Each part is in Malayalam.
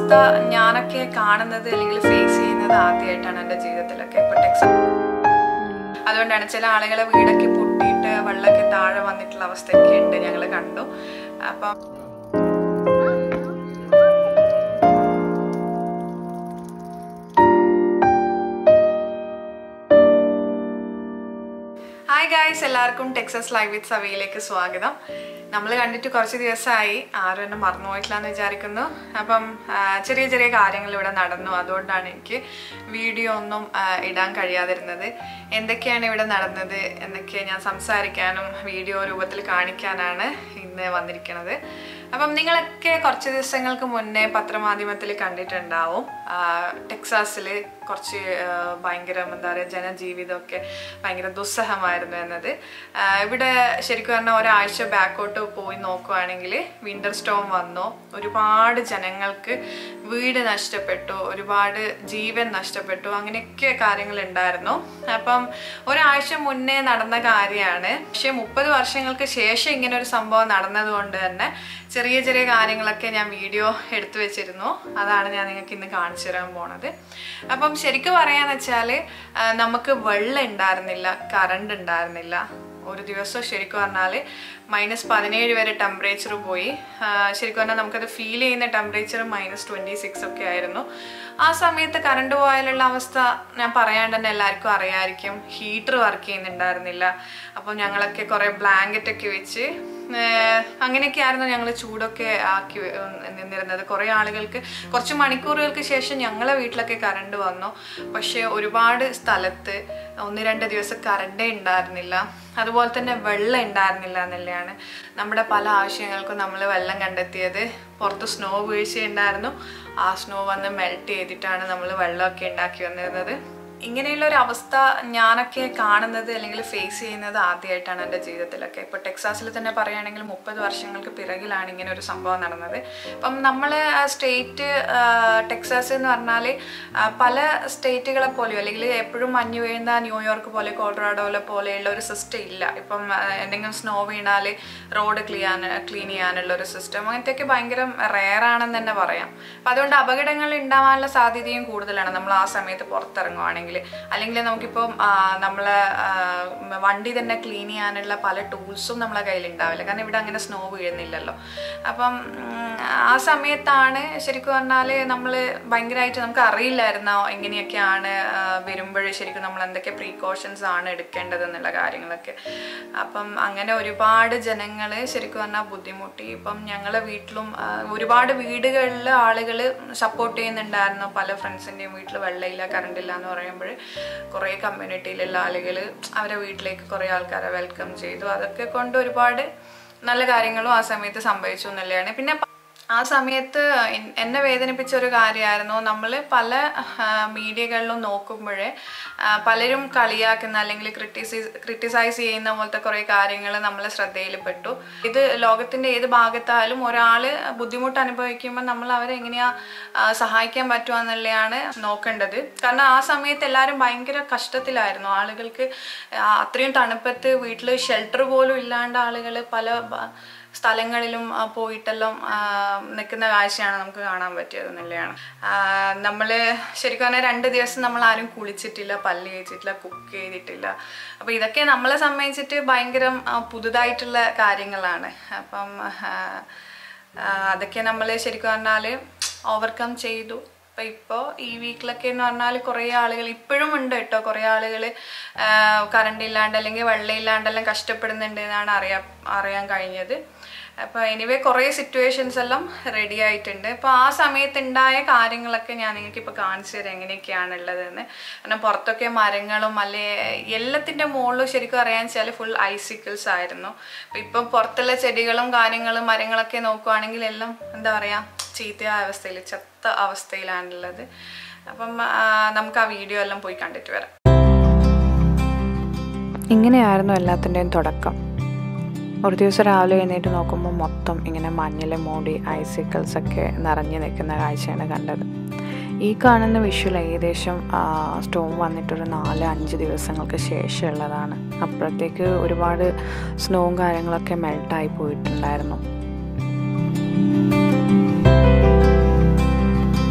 അവസ്ഥ ഞാനൊക്കെ കാണുന്നത് അല്ലെങ്കിൽ ഫേസ് ചെയ്യുന്നത് ആദ്യമായിട്ടാണ് എൻ്റെ ജീവിതത്തിലൊക്കെ ഇപ്പോൾ ടെക്സ് അതുകൊണ്ടാണ് ചില ആളുകളെ വീടൊക്കെ പൊട്ടിയിട്ട് വെള്ളമൊക്കെ താഴെ വന്നിട്ടുള്ള അവസ്ഥയൊക്കെ ഉണ്ട് ഞങ്ങൾ കണ്ടു അപ്പം ഹായ് ഗായ്സ് എല്ലാവർക്കും ടെക്സസ് ലൈവ് വിത്ത് സവിയിലേക്ക് സ്വാഗതം നമ്മൾ കണ്ടിട്ട് കുറച്ച് ദിവസമായി ആരും എന്നെ മറന്നുപോയിട്ടില്ല എന്ന് വിചാരിക്കുന്നു അപ്പം ആ, ചെറിയ ചെറിയ കാര്യങ്ങൾ ഇവിടെ നടന്നു അതുകൊണ്ടാണ് എനിക്ക് വീഡിയോ ഒന്നും ആ, ഇടാൻ കഴിയാതിരുന്നത് എന്തൊക്കെയാണ് ഇവിടെ നടന്നത് എന്നൊക്കെ ഞാൻ സംസാരിക്കാനും വീഡിയോ രൂപത്തിൽ കാണിക്കാനാണ് ഇന്ന് വന്നിരിക്കുന്നത് അപ്പം നിങ്ങളൊക്കെ കുറച്ച് ദിവസങ്ങൾക്ക് മുന്നേ പത്രമാധ്യമത്തിൽ കണ്ടിട്ടുണ്ടാവും ടെക്സാസിൽ കുറച്ച് ആ, ഭയങ്കര എന്താ പറയുക ജനജീവിതമൊക്കെ ഭയങ്കര ദുസ്സഹമായിരുന്നു എന്നത് ആ, ഇവിടെ ശരിക്കും പറഞ്ഞാൽ ഒരാഴ്ച ബാക്കോട്ട് പോയി നോക്കുവാണെങ്കിൽ വിന്റർ സ്റ്റോം വന്നു ഒരുപാട് ജനങ്ങൾക്ക് വീട് നഷ്ടപ്പെട്ടു ഒരുപാട് ജീവൻ നഷ്ടപ്പെട്ടു അങ്ങനെയൊക്കെ കാര്യങ്ങൾ ഉണ്ടായിരുന്നു അപ്പം ഒരാഴ്ച മുന്നേ നടന്ന കാര്യമാണ് പക്ഷെ മുപ്പത് വർഷങ്ങൾക്ക് ശേഷം ഇങ്ങനെ ഒരു സംഭവം നടന്നതുകൊണ്ട് തന്നെ ചെറിയ ചെറിയ കാര്യങ്ങളൊക്കെ ഞാൻ വീഡിയോ എടുത്തു വെച്ചിരുന്നു അതാണ് ഞാൻ നിങ്ങൾക്ക് ഇന്ന് കാണിച്ചു തരാൻ പോണത് അപ്പം ശരിക്കും പറയാന്ന് വെച്ചാൽ നമുക്ക് വെള്ളം ഉണ്ടായിരുന്നില്ല കറണ്ട് ഉണ്ടായിരുന്നില്ല ഒരു ദിവസം ശരിക്കും പറഞ്ഞാൽ മൈനസ് പതിനേഴ് വരെ ടെമ്പറേച്ചർ പോയി ആ, ശരിക്കും പറഞ്ഞാൽ നമുക്കത് ഫീൽ ചെയ്യുന്ന ടെമ്പറേച്ചർ മൈനസ് ട്വൻറ്റി സിക്സ് ഒക്കെ ആയിരുന്നു ആ സമയത്ത് കറണ്ട് പോയാലുള്ള അവസ്ഥ ഞാൻ പറയാണ്ട് തന്നെ എല്ലാവർക്കും അറിയാമായിരിക്കും ഹീറ്റർ വർക്ക് ചെയ്യുന്നുണ്ടായിരുന്നില്ല അപ്പോൾ ഞങ്ങളൊക്കെ കുറേ ബ്ലാങ്കറ്റ് ഒക്കെ വെച്ച് ഏഹ് അങ്ങനെയൊക്കെ ആയിരുന്നു ഞങ്ങൾ ചൂടൊക്കെ ആക്കി വെ- ഉം നിന്നിരുന്നത് കുറേ ആളുകൾക്ക് കുറച്ച് മണിക്കൂറുകൾക്ക് ശേഷം ഞങ്ങളെ വീട്ടിലൊക്കെ കറണ്ട് വന്നു പക്ഷേ ഒരുപാട് സ്ഥലത്ത് ഒന്ന് രണ്ട് ദിവസം കറണ്ടേ ഉണ്ടായിരുന്നില്ല അതുപോലെ തന്നെ വെള്ളം ഉണ്ടായിരുന്നില്ല എന്നുള്ളതാണ് നമ്മുടെ പല ആവശ്യങ്ങൾക്കും നമ്മൾ വെള്ളം കണ്ടെത്തിയത് പുറത്ത് സ്നോ വീഴ്ചയുണ്ടായിരുന്നു ആ സ്നോ വന്ന് മെൽറ്റ് ചെയ്തിട്ടാണ് നമ്മൾ വെള്ളമൊക്കെ ഉണ്ടാക്കി വന്നിരുന്നത് ഇങ്ങനെയുള്ള ഒരു അവസ്ഥ ഞാനൊക്കെ കാണുന്നത് അല്ലെങ്കിൽ ഫേസ് ചെയ്യുന്നത് ആദ്യമായിട്ടാണ് എൻ്റെ ജീവിതത്തിലൊക്കെ ഇപ്പോൾ ടെക്സാസിൽ തന്നെ പറയുകയാണെങ്കിൽ മുപ്പത് വർഷങ്ങൾക്ക് പിറകിലാണ് ഇങ്ങനെ ഒരു സംഭവം നടന്നത് അപ്പം നമ്മൾ സ്റ്റേറ്റ് ടെക്സാസ് എന്ന് പറഞ്ഞാൽ പല സ്റ്റേറ്റുകളെ പോലെയോ അല്ലെങ്കിൽ എപ്പോഴും മഞ്ഞ് വീഴുന്ന ന്യൂയോർക്ക് പോലെ കോളറാഡോലെ പോലെയുള്ള ഒരു സിസ്റ്റം ഇല്ല ഇപ്പം ആ, എന്തെങ്കിലും സ്നോ വീണാൽ റോഡ് ക്ലീൻ ക്ലീൻ ചെയ്യാനുള്ള ഒരു സിസ്റ്റം അങ്ങനത്തെയൊക്കെ ഭയങ്കര റെയർ ആണെന്ന് തന്നെ പറയാം അപ്പം അതുകൊണ്ട് അപകടങ്ങൾ ഉണ്ടാവാനുള്ള സാധ്യതയും കൂടുതലാണ് നമ്മൾ ആ സമയത്ത് പുറത്തിറങ്ങുവാണെങ്കിൽ അല്ലെങ്കിൽ നമുക്കിപ്പം ആ, നമ്മളെ ആ, വണ്ടി തന്നെ ക്ലീൻ ചെയ്യാനുള്ള പല ടൂൾസും നമ്മളെ കയ്യിൽ ഉണ്ടാവില്ല കാരണം ഇവിടെ അങ്ങനെ സ്നോ വീഴുന്നില്ലല്ലോ അപ്പം ഉം, ആ സമയത്താണ് ശരിക്കും പറഞ്ഞാൽ നമ്മൾ ഭയങ്കരമായിട്ട് നമുക്ക് അറിയില്ലായിരുന്നോ എങ്ങനെയൊക്കെയാണ് വരുമ്പോഴേ ശരിക്കും നമ്മൾ എന്തൊക്കെ പ്രീക്കോഷൻസ് ആണ് എടുക്കേണ്ടത് എന്നുള്ള കാര്യങ്ങളൊക്കെ അപ്പം അങ്ങനെ ഒരുപാട് ജനങ്ങൾ ശരിക്കും പറഞ്ഞാൽ ബുദ്ധിമുട്ടി ഇപ്പം ഞങ്ങളെ വീട്ടിലും ആ, ഒരുപാട് വീടുകളിൽ ആളുകൾ സപ്പോർട്ട് ചെയ്യുന്നുണ്ടായിരുന്നു പല ഫ്രണ്ട്സിൻ്റെയും വീട്ടിൽ വെള്ളമില്ല കറണ്ട് ഇല്ല എന്ന് പറയുമ്പോൾ കുറേ കമ്മ്യൂണിറ്റിയിലുള്ള ആളുകൾ അവരെ വീട്ടിലേക്ക് കുറേ ആൾക്കാരെ വെൽക്കം ചെയ്തു അതൊക്കെ കൊണ്ട് ഒരുപാട് നല്ല കാര്യങ്ങളും ആ സമയത്ത് സംഭവിച്ചു എന്നുള്ളതാണ് പിന്നെ പ- ആ സമയത്ത് എൻ- എന്നെ വേദനിപ്പിച്ച ഒരു കാര്യമായിരുന്നു നമ്മൾ പല മീഡിയകളിലും നോക്കുമ്പോഴേ ആ, പലരും കളിയാക്കുന്ന അല്ലെങ്കിൽ ക്രിട്ടിസൈസ് ക്രിട്ടിസൈസ് ചെയ്യുന്ന പോലത്തെ കുറേ കാര്യങ്ങൾ നമ്മളെ ശ്രദ്ധയിൽപ്പെട്ടു ഇത് ലോകത്തിൻ്റെ ഏത് ഭാഗത്തായാലും ഒരാൾ ബുദ്ധിമുട്ട് അനുഭവിക്കുമ്പോൾ നമ്മൾ അവരെ എങ്ങനെയാ ആ, സഹായിക്കാൻ പറ്റുക എന്നുള്ളതാണ് നോക്കേണ്ടത് കാരണം ആ സമയത്ത് എല്ലാവരും ഭയങ്കര കഷ്ടത്തിലായിരുന്നു ആളുകൾക്ക് ആ, അത്രയും തണുപ്പത്ത് വീട്ടിൽ ഷെൽട്ടർ പോലും ഇല്ലാണ്ട് ആളുകൾ പല ബ- സ്ഥലങ്ങളിലും ആ, പോയിട്ടെല്ലാം നിൽക്കുന്ന കാഴ്ചയാണ് നമുക്ക് കാണാൻ പറ്റിയത് എന്നുള്ളതാണ് നമ്മൾ ശരിക്കും പറഞ്ഞാൽ രണ്ട് ദിവസം നമ്മൾ ആരും കുളിച്ചിട്ടില്ല പല്ല് കഴിച്ചിട്ടില്ല കുക്ക് ചെയ്തിട്ടില്ല അപ്പോൾ ഇതൊക്കെ നമ്മളെ സംബന്ധിച്ചിട്ട് ഭയങ്കര ആ, പുതുതായിട്ടുള്ള കാര്യങ്ങളാണ് അപ്പം ആ, ആ, അതൊക്കെ നമ്മൾ ശരിക്കും പറഞ്ഞാൽ ഓവർകം ചെയ്തു അപ്പം ഇപ്പോൾ ഈ വീക്കിലൊക്കെ എന്ന് പറഞ്ഞാൽ കുറേ ആളുകൾ ഇപ്പോഴും ഉണ്ട് കേട്ടോ കുറേ ആളുകൾ കറണ്ട് ഇല്ലാണ്ട് അല്ലെങ്കിൽ വെള്ളം ഇല്ലാണ്ടെല്ലാം കഷ്ടപ്പെടുന്നുണ്ട് എന്നാണ് അറിയാൻ അറിയാൻ കഴിഞ്ഞത് അപ്പോൾ എനിവേ കുറേ സിറ്റുവേഷൻസ് എല്ലാം റെഡി ആയിട്ടുണ്ട് അപ്പോൾ ആ സമയത്ത് ഉണ്ടായ കാര്യങ്ങളൊക്കെ ഞാൻ നിങ്ങൾക്ക് ഇപ്പോൾ കാണിച്ചു തരാം എങ്ങനെയൊക്കെയാണുള്ളതെന്ന് കാരണം പുറത്തൊക്കെ മരങ്ങളും അല്ലെ എല്ലാത്തിൻ്റെ മുകളിലും ശരിക്കും അറിയാൻ വെച്ചാൽ ഫുൾ ഐസിക്കിൾസ് ആയിരുന്നു അപ്പോൾ ഇപ്പം പുറത്തുള്ള ചെടികളും കാര്യങ്ങളും മരങ്ങളൊക്കെ നോക്കുവാണെങ്കിൽ എല്ലാം എന്താ പറയുക ചീത്തയായ അവസ്ഥയിൽ ചത്ത അവസ്ഥയിലാണുള്ളത് അപ്പം ആ, നമുക്ക് ആ വീഡിയോ എല്ലാം പോയി കണ്ടിട്ട് വരാം ഇങ്ങനെയായിരുന്നു എല്ലാത്തിൻ്റെയും തുടക്കം ഒരു ദിവസം രാവിലെ എഴുന്നേറ്റ് നോക്കുമ്പോൾ മൊത്തം ഇങ്ങനെ മഞ്ഞിൽ മൂടി ഐസിക്കിൾസ് ഒക്കെ നിറഞ്ഞു നിൽക്കുന്ന കാഴ്ചയാണ് കണ്ടത് ഈ കാണുന്ന വിഷ്വൽ ഏകദേശം സ്റ്റോം വന്നിട്ടൊരു നാല് അഞ്ച് ദിവസങ്ങൾക്ക് ശേഷമുള്ളതാണ് അപ്പോഴത്തേക്ക് ഒരുപാട് സ്നോവും കാര്യങ്ങളൊക്കെ മെൽട്ടായി പോയിട്ടുണ്ടായിരുന്നു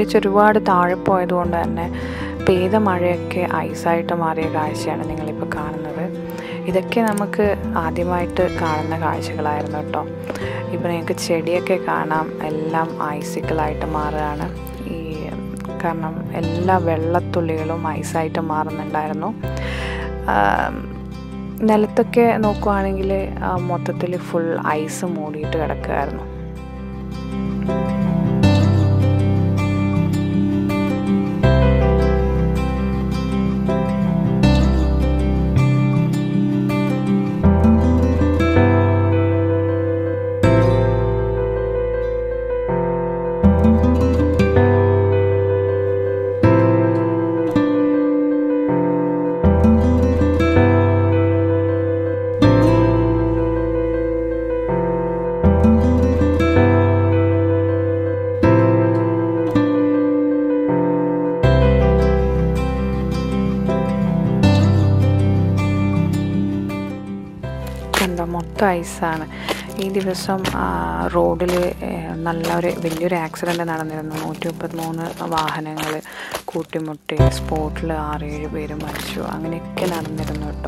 ടെമ്പറേച്ചർ ഒരുപാട് താഴെ പോയതുകൊണ്ട് തന്നെ പെയ്ത മഴയൊക്കെ ഐസായിട്ട് മാറിയ കാഴ്ചയാണ് നിങ്ങളിപ്പോൾ കാണുന്നത് ഇതൊക്കെ നമുക്ക് ആദ്യമായിട്ട് കാണുന്ന കാഴ്ചകളായിരുന്നു കേട്ടോ ഇപ്പോൾ നിങ്ങൾക്ക് ചെടിയൊക്കെ കാണാം എല്ലാം ഐസിക്കലായിട്ട് മാറുകയാണ് ഈ കാരണം എല്ലാ വെള്ളത്തുള്ളികളും ഐസായിട്ട് മാറുന്നുണ്ടായിരുന്നു ആം, നിലത്തൊക്കെ നോക്കുവാണെങ്കിൽ മൊത്തത്തിൽ ഫുൾ ഐസ് മൂടിയിട്ട് കിടക്കുകയായിരുന്നു കണ്ടോ മൊത്തം ഐസാണ് ഈ ദിവസം റോഡിൽ നല്ല ഒരു വലിയൊരു ആക്സിഡൻറ്റ് നടന്നിരുന്നു നൂറ്റി മുപ്പത്തിമൂന്ന് വാഹനങ്ങൾ കൂട്ടിമുട്ടി സ്പോട്ടിൽ ആറേഴ് പേര് മരിച്ചു അങ്ങനെയൊക്കെ നടന്നിരുന്നു കേട്ടോ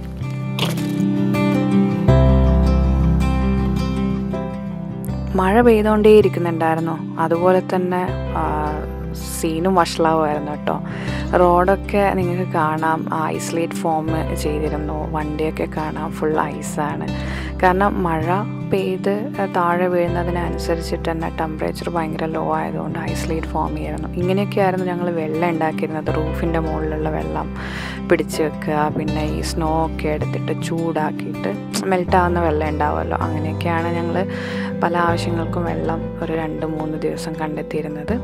മഴ പെയ്തുകൊണ്ടേ ഇരിക്കുന്നുണ്ടായിരുന്നു അതുപോലെ തന്നെ ആ, സീനും വഷളാവുമായിരുന്നു കേട്ടോ റോഡൊക്കെ നിങ്ങൾക്ക് കാണാം ഐസ്ലേറ്റ് ഫോം ചെയ്തിരുന്നു വണ്ടിയൊക്കെ കാണാം ഫുൾ ഐസാണ് കാരണം മഴ പെയ്ത് താഴെ വീഴുന്നതിനനുസരിച്ചിട്ട് തന്നെ ടെമ്പറേച്ചർ ഭയങ്കര ലോ ആയതുകൊണ്ട് ഐസ്ലേറ്റ് ഫോം ചെയ്യായിരുന്നു ഇങ്ങനെയൊക്കെയായിരുന്നു ഞങ്ങൾ വെള്ളം ഉണ്ടാക്കിയിരുന്നത് റൂഫിൻ്റെ മുകളിലുള്ള വെള്ളം പിടിച്ച് വെക്കുക പിന്നെ ഈ സ്നോ ഒക്കെ എടുത്തിട്ട് ചൂടാക്കിയിട്ട് മെൽറ്റാവുന്ന വെള്ളം ഉണ്ടാവുമല്ലോ അങ്ങനെയൊക്കെയാണ് ഞങ്ങൾ പല ആവശ്യങ്ങൾക്കും വെള്ളം ഒരു രണ്ട് മൂന്ന് ദിവസം കണ്ടെത്തിയിരുന്നത്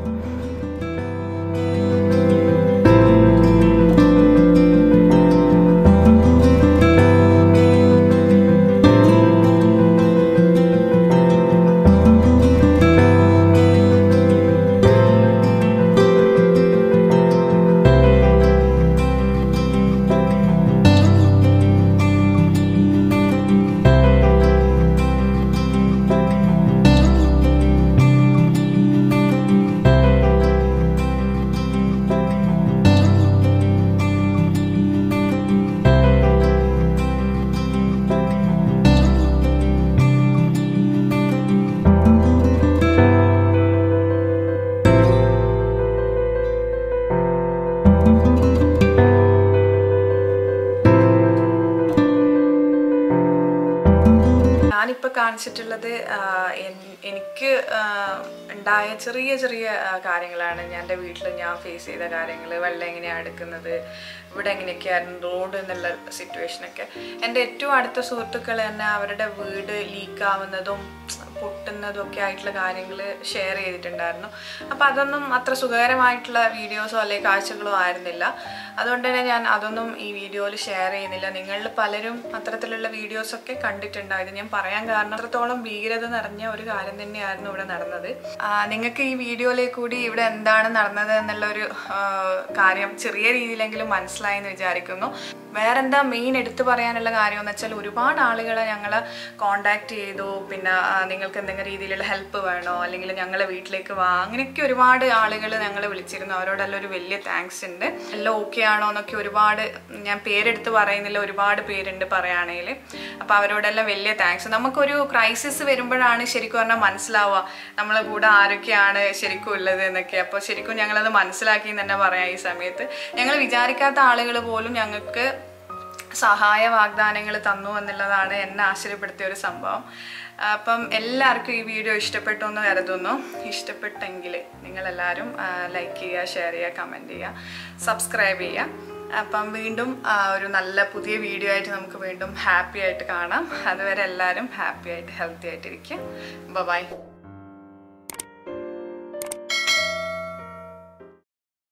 ഞാനിപ്പോൾ കാണിച്ചിട്ടുള്ളത് ആ, എൻ- എനിക്ക് ആ, ഉണ്ടായ ചെറിയ ചെറിയ ആ, കാര്യങ്ങളാണ് ഞാൻ എൻ്റെ വീട്ടിൽ ഞാൻ ഫേസ് ചെയ്ത കാര്യങ്ങൾ വെള്ളം എങ്ങനെയാണ് എടുക്കുന്നത് ഇവിടെ എങ്ങനെയൊക്കെയായിരുന്നു റോഡ് എന്നുള്ള സിറ്റുവേഷനൊക്കെ എൻ്റെ ഏറ്റവും അടുത്ത സുഹൃത്തുക്കൾ തന്നെ അവരുടെ വീട് ലീക്കാവുന്നതും പൊട്ടുന്നതും ഒക്കെ ആയിട്ടുള്ള കാര്യങ്ങൾ ഷെയർ ചെയ്തിട്ടുണ്ടായിരുന്നു അപ്പോൾ അതൊന്നും അത്ര സുഖകരമായിട്ടുള്ള വീഡിയോസോ അല്ലെങ്കിൽ കാഴ്ചകളോ ആയിരുന്നില്ല അതുകൊണ്ട് തന്നെ ഞാൻ അതൊന്നും ഈ വീഡിയോയിൽ ഷെയർ ചെയ്യുന്നില്ല നിങ്ങളിൽ പലരും അത്തരത്തിലുള്ള വീഡിയോസൊക്കെ കണ്ടിട്ടുണ്ടാവും ഇത് ഞാൻ പറയാൻ കാരണം അത്രത്തോളം ഭീകരത നിറഞ്ഞ ഒരു കാര്യം തന്നെയായിരുന്നു ഇവിടെ നടന്നത് നിങ്ങൾക്ക് ഈ വീഡിയോയിലേക്ക് കൂടി ഇവിടെ എന്താണ് നടന്നത് എന്നുള്ള ഒരു ആ, കാര്യം ചെറിയ രീതിയിലെങ്കിലും മനസ്സിലായി എന്ന് വിചാരിക്കുന്നു വേറെന്താ മെയിൻ എടുത്തു പറയാനുള്ള കാര്യം എന്ന് വെച്ചാൽ ഒരുപാട് ആളുകളെ ഞങ്ങൾ കോണ്ടാക്ട് ചെയ്തു പിന്നെ ആ, നിങ്ങൾക്ക് എന്തെങ്കിലും രീതിയിലുള്ള ഹെൽപ്പ് വേണോ അല്ലെങ്കിൽ ഞങ്ങളെ വീട്ടിലേക്ക് വാ അങ്ങനെയൊക്കെ ഒരുപാട് ആളുകൾ ഞങ്ങളെ വിളിച്ചിരുന്നു അവരോടെല്ലാം ഒരു വലിയ താങ്ക്സ് ഉണ്ട് എല്ലാം ഓക്കെ ആണോ എന്നൊക്കെ ഒരുപാട് ഞാൻ പേരെടുത്ത് പറയുന്നില്ല ഒരുപാട് പേരുണ്ട് പറയുകയാണെങ്കിൽ അപ്പോൾ അവരോടെല്ലാം വലിയ താങ്ക്സ് നമുക്കൊരു ക്രൈസിസ് വരുമ്പോഴാണ് ശരിക്കും പറഞ്ഞാൽ മനസ്സിലാവുക നമ്മളെ കൂടെ ആരൊക്കെയാണ് ശരിക്കും ഉള്ളത് എന്നൊക്കെ അപ്പോൾ ശരിക്കും ഞങ്ങളത് മനസ്സിലാക്കി എന്ന് തന്നെ പറയാം ഈ സമയത്ത് ഞങ്ങൾ വിചാരിക്കാത്ത ആളുകൾ പോലും ഞങ്ങൾക്ക് സഹായ വാഗ്ദാനങ്ങൾ തന്നു എന്നുള്ളതാണ് എന്നെ ആശ്ചര്യപ്പെടുത്തിയ ഒരു സംഭവം അപ്പം എല്ലാവർക്കും ഈ വീഡിയോ ഇഷ്ടപ്പെട്ടു എന്ന് കരുതുന്നു ഇഷ്ടപ്പെട്ടെങ്കിൽ നിങ്ങളെല്ലാവരും ലൈക്ക് ചെയ്യുക ഷെയർ ചെയ്യുക കമൻറ്റ് ചെയ്യുക സബ്സ്ക്രൈബ് ചെയ്യുക അപ്പം വീണ്ടും ആ, ഒരു നല്ല പുതിയ വീഡിയോ ആയിട്ട് നമുക്ക് വീണ്ടും ഹാപ്പി ആയിട്ട് കാണാം അതുവരെ എല്ലാവരും ഹാപ്പി ആയിട്ട് ഹെൽത്തി ആയിട്ടിരിക്കുക ബൈ